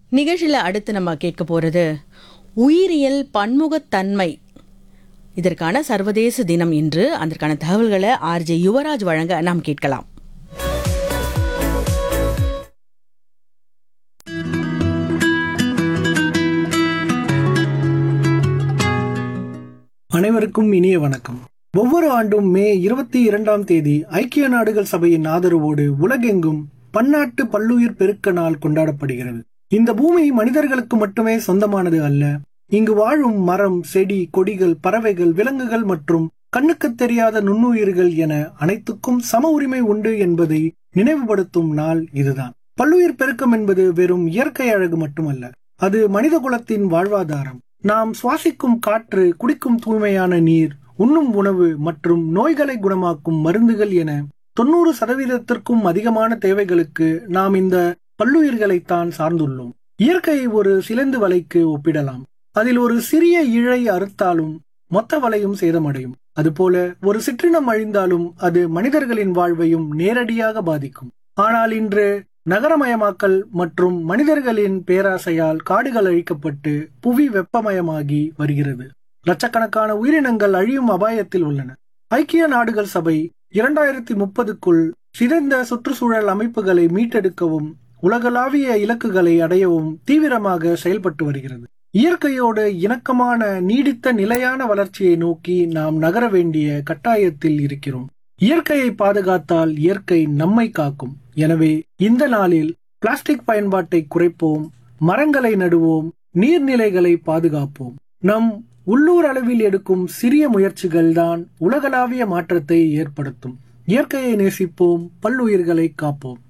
நிகழ்ச்சியில் அடுத்து நம்ம கேட்க போகிறது உயிரியல் பன்முகத்தன்மை இதற்கான சர்வதேச தினம் இன்று அதற்கான தகவல்களை ஆர்ஜே யுவராஜ் வழங்க நாம் கேட்கலாம் அனைவருக்கும் இனிய வணக்கம் ஒவ்வொரு ஆண்டும் மே இருபத்தி இரண்டாம் தேதி ஐக்கிய நாடுகள் சபையின் ஆதரவோடு உலகெங்கும் பன்னாட்டு பல்லுயிர் பெருக்க நாள் கொண்டாடப்படுகிறது இந்த பூமி மனிதர்களுக்கு மட்டுமே சொந்தமானது அல்ல இங்கு வாழும் மரம் செடி கொடிகள் பறவைகள் விலங்குகள் மற்றும் கண்ணுக்கு தெரியாத நுண்ணுயிர்கள் என அனைத்துக்கும் சம உரிமை உண்டு என்பதை நினைவுபடுத்தும் நாள் இதுதான் பல்லுயிர் பெருக்கம் என்பது வெறும் இயற்கை அழகு மட்டுமல்ல அது மனித குலத்தின் வாழ்வாதாரம் நாம் சுவாசிக்கும் காற்று குடிக்கும் தூய்மையான நீர் உண்ணும் உணவு மற்றும் நோய்களை குணமாக்கும் மருந்துகள் என தொண்ணூறு சதவீதத்திற்கும் அதிகமான தேவைகளுக்கு நாம் இந்த பல்லுயிர்களைத்தான் சார்ந்துள்ளோம் இயற்கையை ஒரு சிலந்து வலைக்கு ஒப்பிடலாம் அதில் ஒரு சிறிய இழை அறுத்தாலும் மொத்த வலையும் சேதமடையும் அதுபோல ஒரு சிற்றினம் அழிந்தாலும் அது மனிதர்களின் வாழ்வையும் நேரடியாக பாதிக்கும் ஆனால் இன்று நகரமயமாக்கல் மற்றும் மனிதர்களின் பேராசையால் காடுகள் அழிக்கப்பட்டு புவி வெப்பமயமாகி வருகிறது லட்சக்கணக்கான உயிரினங்கள் அழியும் அபாயத்தில் உள்ளன ஐக்கிய நாடுகள் சபை இரண்டாயிரத்தி முப்பதுக்குள் சிதைந்த சுற்றுச்சூழல் அமைப்புகளை மீட்டெடுக்கவும் உலகளாவிய இலக்குகளை அடையவும் தீவிரமாக செயல்பட்டு வருகிறது இயற்கையோடு இணக்கமான நீடித்த நிலையான வளர்ச்சியை நோக்கி நாம் நகர வேண்டிய கட்டாயத்தில் இருக்கிறோம் இயற்கையை பாதுகாத்தால் இயற்கை நம்மை காக்கும் எனவே இந்த நாளில் பிளாஸ்டிக் பயன்பாட்டை குறைப்போம் மரங்களை நடுவோம் நீர்நிலைகளை பாதுகாப்போம் நம் உள்ளூர் அளவில் எடுக்கும் சிறிய முயற்சிகள் தான் உலகளாவிய மாற்றத்தை ஏற்படுத்தும் இயற்கையை நேசிப்போம் பல்லுயிர்களை காப்போம்